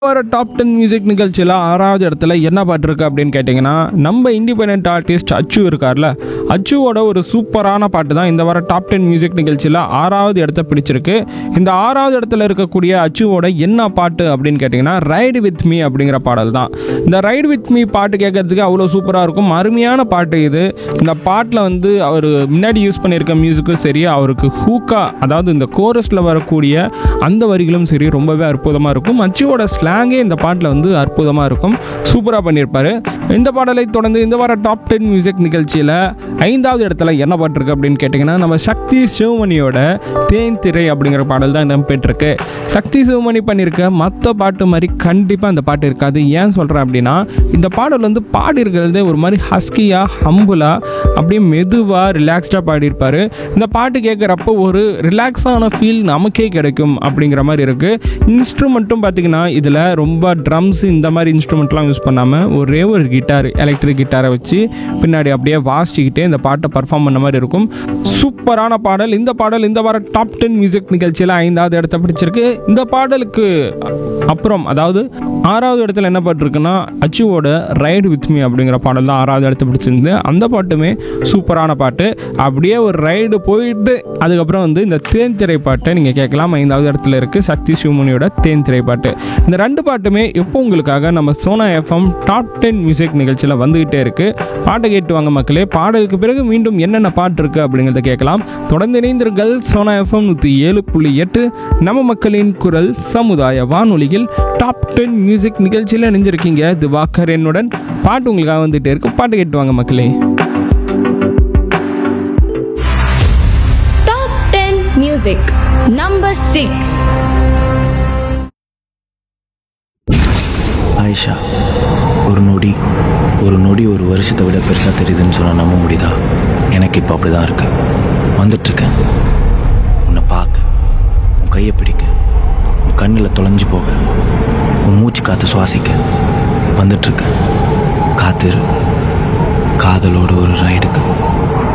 வர top ten music நிகழ்ச்சியில் ஆறாவது இடத்துல என்ன பாட்டு இருக்கு அப்படின்னு கேட்டிங்கன்னா நம்ம இண்டிபெண்ட் ஆர்டிஸ்ட் அச்சு இருக்கார்ல அச்சுவோட ஒரு சூப்பரான பாட்டு தான் இந்த வார டாப் டென் மியூசிக் நிகழ்ச்சியில் ஆறாவது இடத்த பிடிச்சிருக்கு இந்த ஆறாவது இடத்துல இருக்கக்கூடிய அச்சுவோட என்ன பாட்டு அப்படின்னு கேட்டிங்கன்னா ரைடு வித் மீ அப்படிங்கிற பாடல் தான் இந்த ரைடு வித் மீ பாட்டு கேட்கறதுக்கு அவ்வளோ சூப்பராக இருக்கும் அருமையான பாட்டு இது இந்த பாட்டில் வந்து அவர் முன்னாடி யூஸ் பண்ணியிருக்க மியூசிக்கும் சரி அவருக்கு ஹூக்கா அதாவது இந்த கோரஸில் வரக்கூடிய அந்த வரிகளும் சரி ரொம்பவே அற்புதமாக இருக்கும் அச்சுவோட ஸ்லாங்கே இந்த பாட்டில் வந்து அற்புதமாக இருக்கும் சூப்பராக பண்ணியிருப்பாரு இந்த பாடலை தொடர்ந்து இந்த வார டாப் டென் மியூசிக் நிகழ்ச்சியில் ஐந்தாவது இடத்துல என்ன பாட்டு இருக்கு அப்படின்னு கேட்டிங்கன்னா நம்ம சக்தி சிவமணியோட தேன் திரை அப்படிங்கிற பாடல் தான் இடம் பெற்றிருக்கு சக்தி சிவமணி பண்ணியிருக்க மற்ற பாட்டு மாதிரி கண்டிப்பாக அந்த பாட்டு இருக்காது ஏன் சொல்கிறேன் அப்படின்னா இந்த பாடல் வந்து பாடியிருக்கிறது ஒரு மாதிரி ஹஸ்கியாக ஹம்புலாக அப்படியே மெதுவாக ரிலாக்ஸ்டாக பாடியிருப்பார் இந்த பாட்டு கேட்குறப்போ ஒரு ரிலாக்ஸான ஃபீல் நமக்கே கிடைக்கும் அப்படிங்கிற மாதிரி இருக்குது இன்ஸ்ட்ருமெண்ட்டும் பார்த்திங்கன்னா இதில் ரொம்ப ட்ரம்ஸ் இந்த மாதிரி இன்ஸ்ட்ருமெண்ட்லாம் யூஸ் பண்ணாமல் ஒரே ஒரு கிட்டார் எலக்ட்ரிக் கிட்டாரை வச்சு பின்னாடி அப்படியே வாசிச்சுக்கிட்டே இந்த பாட்டை பர்ஃபார்ம் பண்ண மாதிரி இருக்கும் சூப்பரான பாடல் இந்த பாடல் இந்த வார டாப் டென் மியூசிக் நிகழ்ச்சியில் ஐந்தாவது இடத்த பிடிச்சிருக்கு இந்த பாடலுக்கு அப்புறம் அதாவது ஆறாவது இடத்துல என்ன பாட்டு இருக்குன்னா அச்சுவோட ரைடு வித் மீ அப்படிங்கிற பாடல் தான் ஆறாவது இடத்த பிடிச்சிருந்து அந்த பாட்டுமே சூப்பரான பாட்டு அப்படியே ஒரு ரைடு போயிட்டு அதுக்கப்புறம் வந்து இந்த தேன் திரை பாட்டை நீங்கள் கேட்கலாம் ஐந்தாவது இடத்துல இருக்குது சக்தி சிவமுனியோட தேன் திரை பாட்டு இந்த ரெண்டு பாட்டுமே இப்போ உங்களுக்காக நம்ம Sona FM top ten music நிகழ்ச்சியில் வந்துகிட்டே இருக்குது பாட்டை கேட்டு வாங்க மக்களே பாடலுக்கு பிறகு மீண்டும் என்னென்ன பாட்டு இருக்குது அப்படிங்கிறத கேட்கலாம் தொடர்ந்து இணைந்திருங்கள் சோனா எஃப்எம் நூற்றி ஏழு புள்ளி எட்டு நம்ம மக்களின் குரல் சமுதாய வானொலியில் டாப் டென் மியூசிக் நிகழ்ச்சியில் இணைஞ்சிருக்கீங்க திவாகர் என்னுடன் பாட்டு உங்களுக்காக வந்துகிட்டே இருக்கு பாட்டு கேட்டு வாங்க மக்களே Top 10 Music Number 6 ஆயிஷா ஒரு நொடி ஒரு நொடி ஒரு வருஷத்தை விட பெருசாக தெரியுதுன்னு சொன்னால் நம்ப முடியுதா எனக்கு இப்போ அப்படி தான் இருக்கு வந்துட்டுருக்கேன் உன்னை பார்க்க உன் கையை பிடிக்க உன் கண்ணில் தொலைஞ்சு போக உன் மூச்சு காற்று சுவாசிக்க வந்துட்டுருக்கேன் காத்திரு காதலோட ஒரு ரைடுக்கு